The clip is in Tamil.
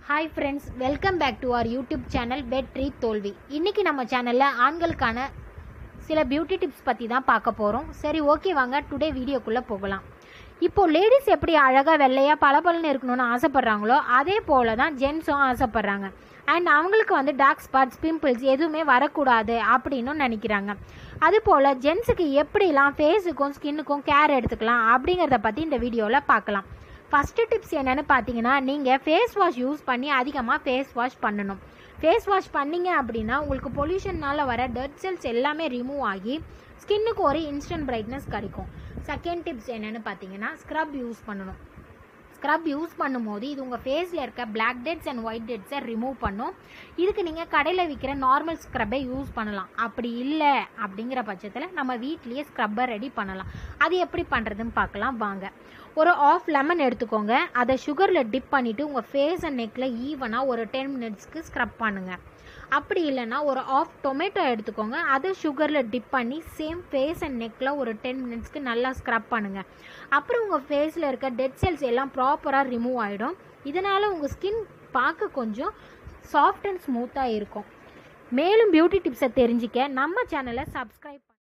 hi friends welcome back to our YouTube channel வெற்றி தோல்வி இன்னைக்கு நம்ம சேனலில் ஆண்களுக்கான சில பியூட்டி டிப்ஸ் பற்றி தான் பார்க்க போகிறோம் சரி ஓகே வாங்க டுடே வீடியோக்குள்ளே போகலாம் இப்போ லேடிஸ் எப்படி அழகாக வெள்ளையாக பளபளன்னு இருக்கணும்னு ஆசைப்பட்றாங்களோ அதே போல தான் ஜென்ஸும் ஆசைப்பட்றாங்க அண்ட் அவங்களுக்கு வந்து டார்க் ஸ்பாட்ஸ் பிம்பிள்ஸ் எதுவுமே வரக்கூடாது அப்படின்னு நினைக்கிறாங்க அதுபோல் ஜென்ஸுக்கு எப்படிலாம் ஃபேஸுக்கும் ஸ்கின்னுக்கும் கேர் எடுத்துக்கலாம் அப்படிங்கிறத பற்றி இந்த வீடியோவில் பார்க்கலாம் ஃபஸ்ட்டு டிப்ஸ் என்னென்னு பார்த்தீங்கன்னா நீங்கள் ஃபேஸ் வாஷ் யூஸ் பண்ணி அதிகமாக ஃபேஸ் வாஷ் பண்ணணும் ஃபேஸ் வாஷ் பண்ணீங்க அப்படின்னா உங்களுக்கு பொல்யூஷனால் வர டெட் செல்ஸ் எல்லாமே ரிமூவ் ஆகி ஸ்கின்னுக்கு ஒரு இன்ஸ்டன்ட் பிரைட்னஸ் கிடைக்கும் செகண்ட் டிப்ஸ் என்னென்னு பார்த்தீங்கன்னா ஸ்க்ரப் யூஸ் பண்ணணும் ஸ்க்ரப் யூஸ் பண்ணும்போது இது உங்கள் ஃபேஸில் இருக்க பிளாக் டெட்ஸ் அண்ட் ஒயிட் டெட்ஸை ரிமூவ் பண்ணும் இதுக்கு நீங்கள் கடையில் விற்கிற நார்மல் ஸ்க்ரப்பை யூஸ் பண்ணலாம் அப்படி இல்லை அப்படிங்கிற பட்சத்தில் நம்ம வீட்லேயே ஸ்க்ரப்பை ரெடி பண்ணலாம் அது எப்படி பண்ணுறதுன்னு பார்க்கலாம் வாங்க ஒரு ஆஃப் லெமன் எடுத்துக்கோங்க அதை சுகரில் டிப் பண்ணிவிட்டு உங்கள் ஃபேஸ் அண்ட் நெக்கில் ஈவனாக ஒரு டென் மினிட்ஸ்க்கு ஸ்க்ரப் பண்ணுங்கள் அப்படி இல்லைன்னா ஒரு ஆஃப் டொமேட்டோ எடுத்துக்கோங்க அதை சுகரில் டிப் பண்ணி சேம் ஃபேஸ் அண்ட் நெக்கில் ஒரு டென் மினிட்ஸ்க்கு நல்லா ஸ்க்ரப் பண்ணுங்கள் அப்புறம் உங்கள் ஃபேஸில் இருக்க டெட் செல்ஸ் எல்லாம் ப்ராப்பராக ரிமூவ் ஆகிடும் இதனால் உங்கள் ஸ்கின் பார்க்க கொஞ்சம் சாஃப்ட் அண்ட் ஸ்மூத்தாக இருக்கும் மேலும் பியூட்டி டிப்ஸை தெரிஞ்சிக்க நம்ம சேனலை சப்ஸ்கிரைப்